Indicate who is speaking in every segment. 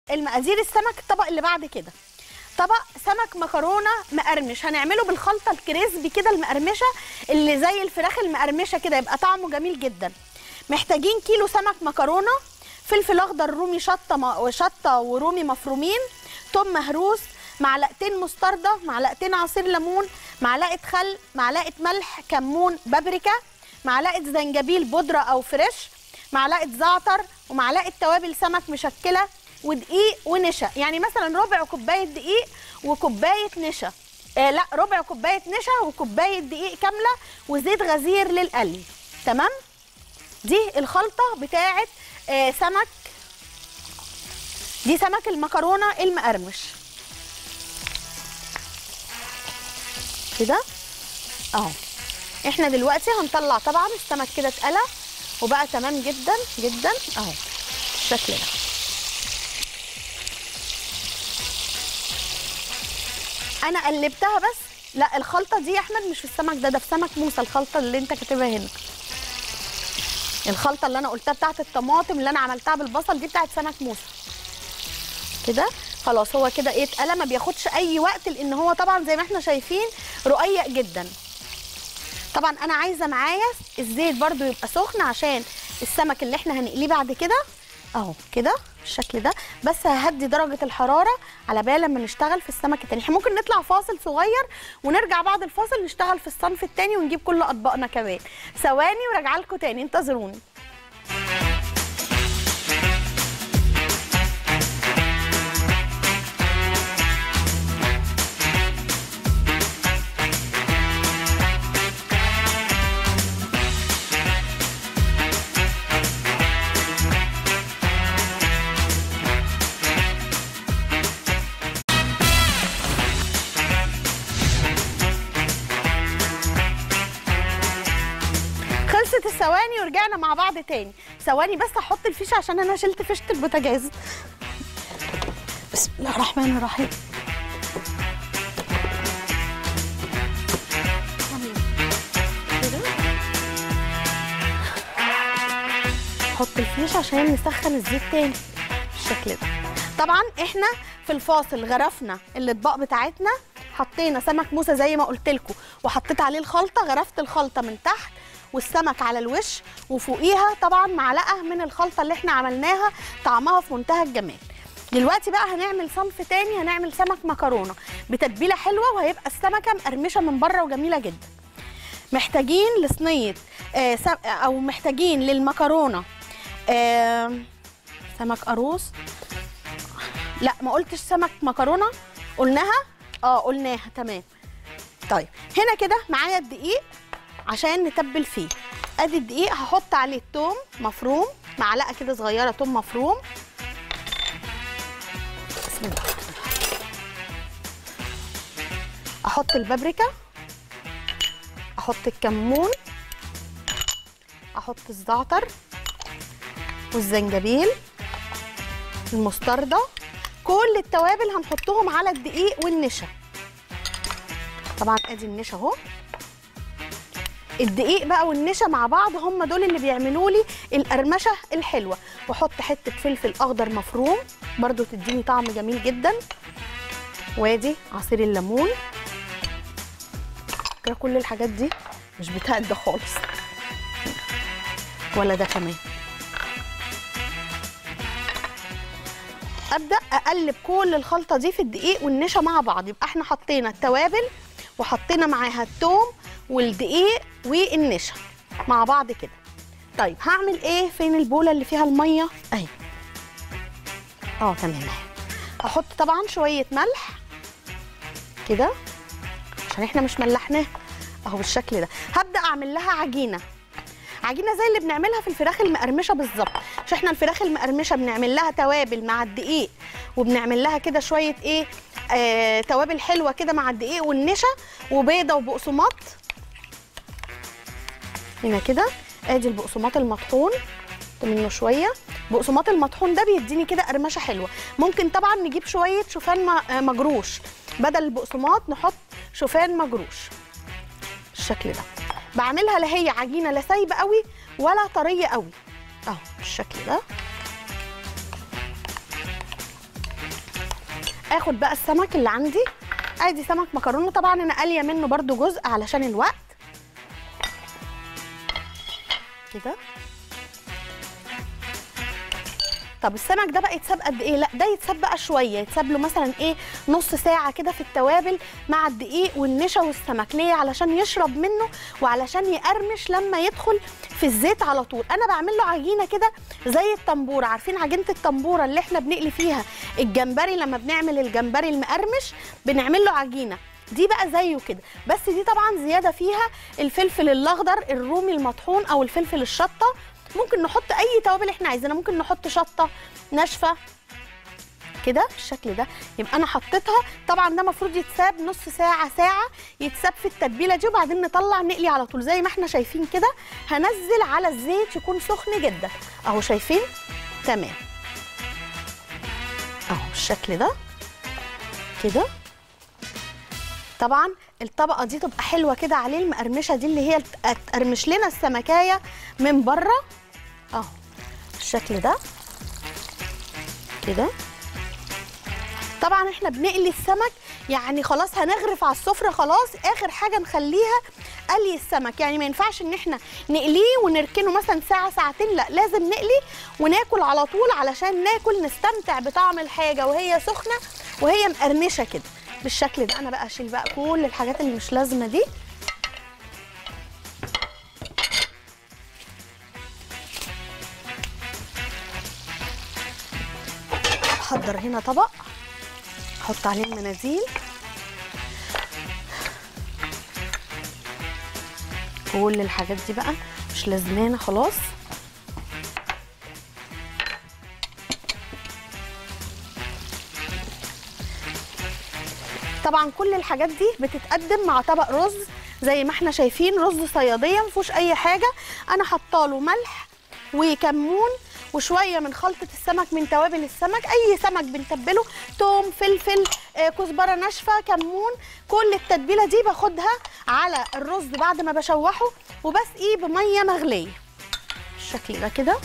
Speaker 1: المقادير السمك الطبق اللي بعد كده طبق سمك مكرونه مقرمش هنعمله بالخلطه الكريسبي كده المقرمشه اللي زي الفراخ المقرمشه كده يبقى طعمه جميل جدا محتاجين كيلو سمك مكرونه فلفل اخضر رومي شطه م- شطه ورومي مفرومين توم مهروس معلقتين مستردة معلقتين عصير ليمون معلقه خل معلقه ملح كمون بابريكا معلقه زنجبيل بودره او فريش معلقه زعتر ومعلقه توابل سمك مشكله ودقيق ونشا يعني مثلا ربع كوبايه دقيق وكوبايه نشا آه لا ربع كوبايه نشا وكوبايه دقيق كامله وزيت غزير للقلي تمام دي الخلطه بتاعه آه سمك دي سمك المكرونه المقرمش كده اهو احنا دلوقتي هنطلع طبعا السمك كده اتقلى وبقى تمام جدا جدا اهو بالشكل ده انا قلبتها بس لا الخلطه دي يا احمد مش في السمك ده ده في سمك موسى الخلطه اللي انت كاتبها هنا الخلطه اللي انا قلتها بتاعت الطماطم اللي انا عملتها بالبصل دي بتاعت سمك موسى كده خلاص هو كده ايه اتقلى ما بياخدش اي وقت لان هو طبعا زي ما احنا شايفين رقيق جدا طبعا انا عايزه معايا الزيت برضو يبقى سخن عشان السمك اللي احنا هنقليه بعد كده اهو كده بالشكل ده بس ههدي درجه الحراره على بال لما نشتغل في السمك التاني احنا ممكن نطلع فاصل صغير ونرجع بعد الفاصل نشتغل في الصنف التاني ونجيب كل اطباقنا كمان ثواني وراجعه لكم تاني انتظروني خلصت الثواني ورجعنا مع بعض تاني ثواني بس احط الفيشه عشان انا شلت فيشه البوتاجاز بسم الله الرحمن الرحيم كده. احط الفيشه عشان نسخن الزيت تاني بالشكل ده طبعا احنا في الفاصل غرفنا الاطباق بتاعتنا حطينا سمك موسى زي ما قلت لكم وحطيت عليه الخلطه غرفت الخلطه من تحت والسمك على الوش وفوقيها طبعا معلقه من الخلطه اللي احنا عملناها طعمها في منتهى الجمال دلوقتي بقى هنعمل صنف تاني هنعمل سمك مكرونه بتتبيله حلوه وهيبقى السمكه مقرمشه من بره وجميله جدا محتاجين لصينيه آه سم- او محتاجين للمكرونه آه سمك قاروص لا ما قلتش سمك مكرونه قلناها اه قلناها تمام طيب هنا كده معايا الدقيق عشان نتبل فيه ادي الدقيق هحط عليه التوم مفروم معلقه كده صغيره توم مفروم بسم الله احط البابريكا احط الكمون احط الزعتر والزنجبيل المستردة كل التوابل هنحطهم على الدقيق والنشا طبعا ادي النشا اهو الدقيق بقى والنشا مع بعض هم دول اللي بيعملوا لي القرمشه الحلوه واحط حته فلفل اخضر مفروم برضو تديني طعم جميل جدا وادي عصير الليمون كده كل الحاجات دي مش بتهدى خالص ولا ده كمان ابدا اقلب كل الخلطه دي في الدقيق والنشا مع بعض يبقى احنا حطينا التوابل وحطينا معاها التوم والدقيق والنشا مع بعض كده طيب هعمل ايه فين البوله اللي فيها الميه اهي اه تمام اهي هحط طبعا شويه ملح كده عشان احنا مش ملحناه اهو بالشكل ده هبدا اعمل لها عجينه عجينه زي اللي بنعملها في الفراخ المقرمشه بالظبط مش احنا الفراخ المقرمشه بنعمل لها توابل مع الدقيق وبنعمل لها كده شويه ايه آه توابل حلوه كده مع الدقيق والنشا وبيضه وبقسماط هنا كده ادي البقسماط المطحون حط منه شويه بقسماط المطحون ده بيديني كده قرمشه حلوه ممكن طبعا نجيب شويه شوفان م- آه، مجروش بدل البقسماط نحط شوفان مجروش بالشكل ده بعملها لا هي عجينه لا سايبه قوي ولا طريه قوي اهو بالشكل ده اخد بقى السمك اللي عندي ادي سمك مكرونه طبعا انا قاليه منه برده جزء علشان الوقت كده طب السمك ده بقى يتساب قد ايه لا ده يتساب بقى شويه يتساب له مثلا ايه نص ساعه كده في التوابل مع الدقيق والنشا والسمك ليه علشان يشرب منه وعلشان يقرمش لما يدخل في الزيت على طول انا بعمل له عجينه كده زي التنبوره عارفين عجينه التنبوره اللي احنا بنقلي فيها الجمبري لما بنعمل الجمبري المقرمش بنعمل له عجينه دي بقى زيه كده بس دي طبعا زياده فيها الفلفل الاخضر الرومي المطحون او الفلفل الشطه ممكن نحط اي توابل احنا عايزينها ممكن نحط شطه ناشفه كده بالشكل ده يبقى انا حطيتها طبعا ده المفروض يتساب نص ساعه ساعه يتساب في التتبيله دي وبعدين نطلع نقلي على طول زي ما احنا شايفين كده هنزل على الزيت يكون سخن جدا اهو شايفين تمام اهو بالشكل ده كده طبعا الطبقه دي تبقى حلوه كده عليه المقرمشه دي اللي هي تقرمش لنا السمكايه من بره اهو بالشكل ده كده طبعا احنا بنقلي السمك يعني خلاص هنغرف على السفره خلاص اخر حاجه نخليها قلي السمك يعني ما ينفعش ان احنا نقليه ونركنه مثلا ساعه ساعتين لا لازم نقلي وناكل على طول علشان ناكل نستمتع بطعم الحاجه وهي سخنه وهي مقرمشه كده بالشكل ده انا بقى اشيل بقى كل الحاجات اللي مش لازمه دي احضر هنا طبق احط عليه المناديل كل الحاجات دي بقى مش لازمانه خلاص طبعا كل الحاجات دي بتتقدم مع طبق رز زي ما احنا شايفين رز صياديه ما فيهوش اي حاجه انا حاطه ملح وكمون وشويه من خلطه السمك من توابل السمك اي سمك بنتبله توم فلفل آه، كزبره ناشفه كمون كل التتبيله دي باخدها على الرز بعد ما بشوحه وبسقيه بميه مغليه بالشكل ده كده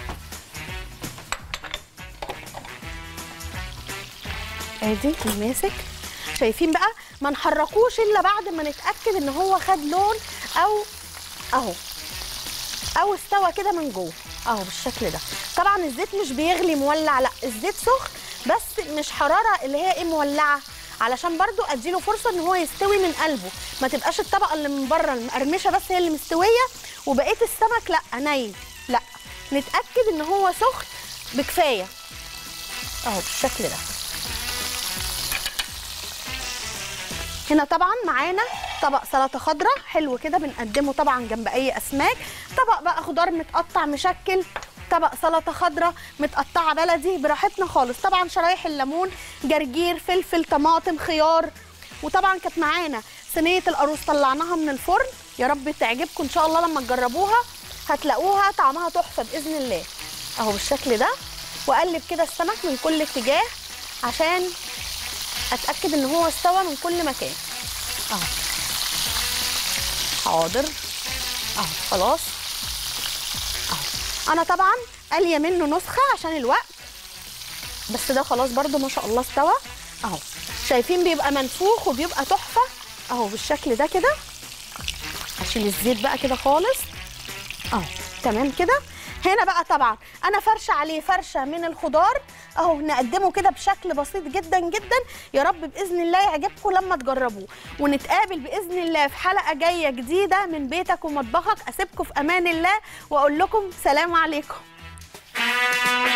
Speaker 1: ادي الماسك شايفين بقى ما نحركوش الا بعد ما نتاكد ان هو خد لون او اهو او استوى كده من جوه اهو بالشكل ده طبعا الزيت مش بيغلي مولع لا الزيت سخن بس مش حراره اللي هي ايه مولعه علشان برضو اديله فرصه ان هو يستوي من قلبه ما تبقاش الطبقه اللي من بره المقرمشه بس هي اللي مستويه وبقيه السمك لا ني لا نتاكد ان هو سخن بكفايه اهو بالشكل ده هنا طبعا معانا طبق سلطه خضراء حلو كده بنقدمه طبعا جنب اي اسماك طبق بقى خضار متقطع مشكل طبق سلطه خضراء متقطعه بلدي براحتنا خالص طبعا شرايح الليمون جرجير فلفل طماطم خيار وطبعا كانت معانا صينيه القاروص طلعناها من الفرن يا رب تعجبكم ان شاء الله لما تجربوها هتلاقوها طعمها تحفه باذن الله اهو بالشكل ده واقلب كده السمك من كل اتجاه عشان اتاكد ان هو استوى من كل مكان اهو حاضر اهو خلاص اهو انا طبعا قاليه منه نسخه عشان الوقت بس ده خلاص برده ما شاء الله استوى اهو شايفين بيبقى منفوخ وبيبقى تحفه اهو بالشكل ده كده اشيل الزيت بقى كده خالص اهو تمام كده هنا بقى طبعا انا فرشه عليه فرشه من الخضار اهو نقدمه كده بشكل بسيط جدا جدا يا رب باذن الله يعجبكم لما تجربوه ونتقابل باذن الله في حلقه جايه جديده من بيتك ومطبخك اسيبكم في امان الله واقول لكم سلام عليكم